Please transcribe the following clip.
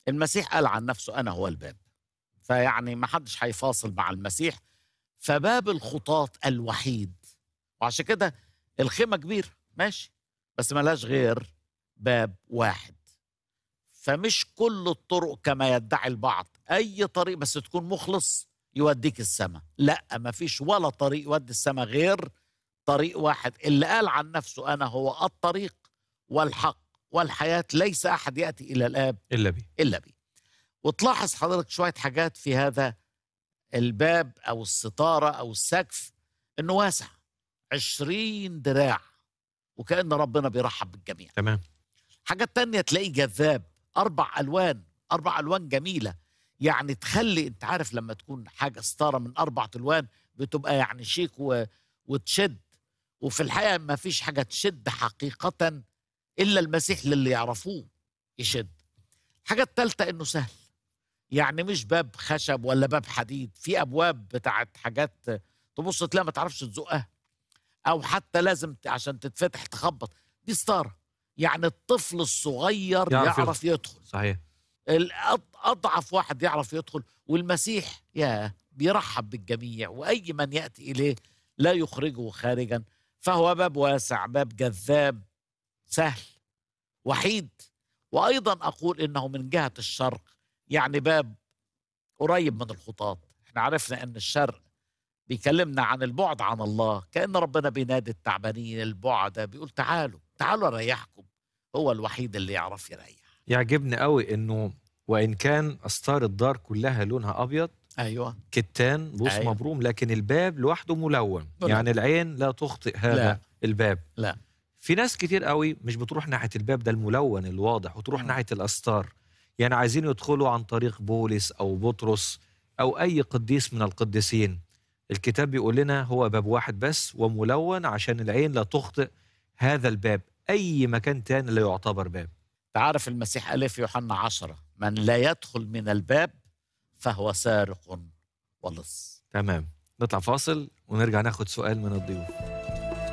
المسيح قال عن نفسه أنا هو الباب فيعني ما حدش هيفاصل مع المسيح فباب الخطاط الوحيد وعشان كده الخيمة كبيرة ماشي بس ملاش غير باب واحد فمش كل الطرق كما يدعي البعض أي طريق بس تكون مخلص يوديك السماء لا ما فيش ولا طريق يودي السماء غير طريق واحد اللي قال عن نفسه أنا هو الطريق والحق والحياة ليس أحد يأتي إلى الآب الا بيه إلا بي وتلاحظ حضرتك شوية حاجات في هذا الباب أو الستارة أو السقف إنه واسع عشرين دراع وكأن ربنا بيرحب بالجميع تمام حاجات تانية تلاقيه جذاب أربع ألوان أربع ألوان جميلة يعني تخلي أنت عارف لما تكون حاجة ستارة من أربع ألوان بتبقى يعني شيك و... وتشد وفي الحقيقة ما فيش حاجة تشد حقيقة إلا المسيح للي يعرفوه يشد الحاجة التالتة إنه سهل يعني مش باب خشب ولا باب حديد في أبواب بتاعت حاجات تبص تلاقي ما تعرفش تزقها أو حتى لازم ت- عشان تتفتح تخبط دي ستارة يعني الطفل الصغير يعرف يعرف, يدخل صحيح الأض- أضعف واحد يعرف يدخل والمسيح يا بيرحب بالجميع وأي من يأتي إليه لا يخرجه خارجا فهو باب واسع باب جذاب سهل وحيد وأيضا أقول إنه من جهة الشرق يعني باب قريب من الخطاط احنا عرفنا أن الشرق بيكلمنا عن البعد عن الله كأن ربنا بينادي التعبانين البعد بيقول تعالوا تعالوا أريحكم هو الوحيد اللي يعرف يريح يعجبني قوي انه وان كان استار الدار كلها لونها ابيض أيوه كتان بوص أيوة. مبروم لكن الباب لوحده ملون ملون. يعني العين لا تخطئ هذا لا. الباب لا. في ناس كتير قوي مش بتروح ناحيه الباب ده الملون الواضح وتروح مم. ناحيه الاستار يعني عايزين يدخلوا عن طريق بولس او بطرس او اي قديس من القديسين الكتاب بيقول لنا هو باب واحد بس وملون عشان العين لا تخطئ هذا الباب اي مكان تاني لا يعتبر باب تعرف المسيح قال إيه في يوحنا عشرة من لا يدخل من الباب فهو سارق ولص تمام نطلع فاصل ونرجع ناخد سؤال من الضيوف